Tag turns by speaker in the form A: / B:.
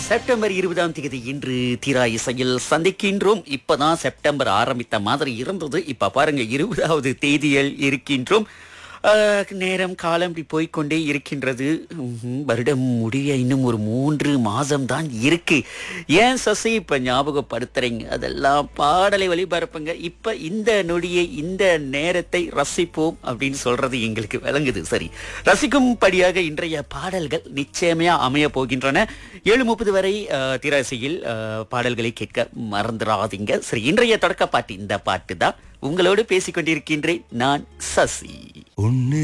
A: September இருபதாம் தேதி இன்று தீரா இசையில் சந்திக்கின்றோம் இப்பதான் செப்டம்பர் ஆரம்பித்த மாதிரி இருந்தது இப்ப பாருங்க இருபதாவது தேதியில் இருக்கின்றோம் ஆஹ், நேரம் காலம் இப்படி போய்க்கொண்டே இருக்கின்றது ம்ஹும், வருடம் முடிய இன்னும் ஒரு மூன்று மாதம் தான் இருக்கு ஏன் சசி இப்ப ஞாபகப்படுத்துறீங்க அதெல்லாம் பாடலை வழிபரப்புங்க இப்ப இந்த நொடியை இந்த நேரத்தை ரசிப்போம் அப்படின்னு சொல்றது எங்களுக்கு விளங்குது சரி ரசிக்கும்படியாக இன்றைய பாடல்கள் நிச்சயமையா அமைய போகின்றன ஏழு முப்பது வரை ஆஹ், திராசையில் ஆஹ், பாடல்களை கேட்க மறந்துடாதீங்க சரி இன்றைய தொடக்க பாட்டு இந்த பாட்டு தான் உங்களோடு பேசிக் கொண்டிருக்கின்றேன் நான் சசி
B: ஒன்னு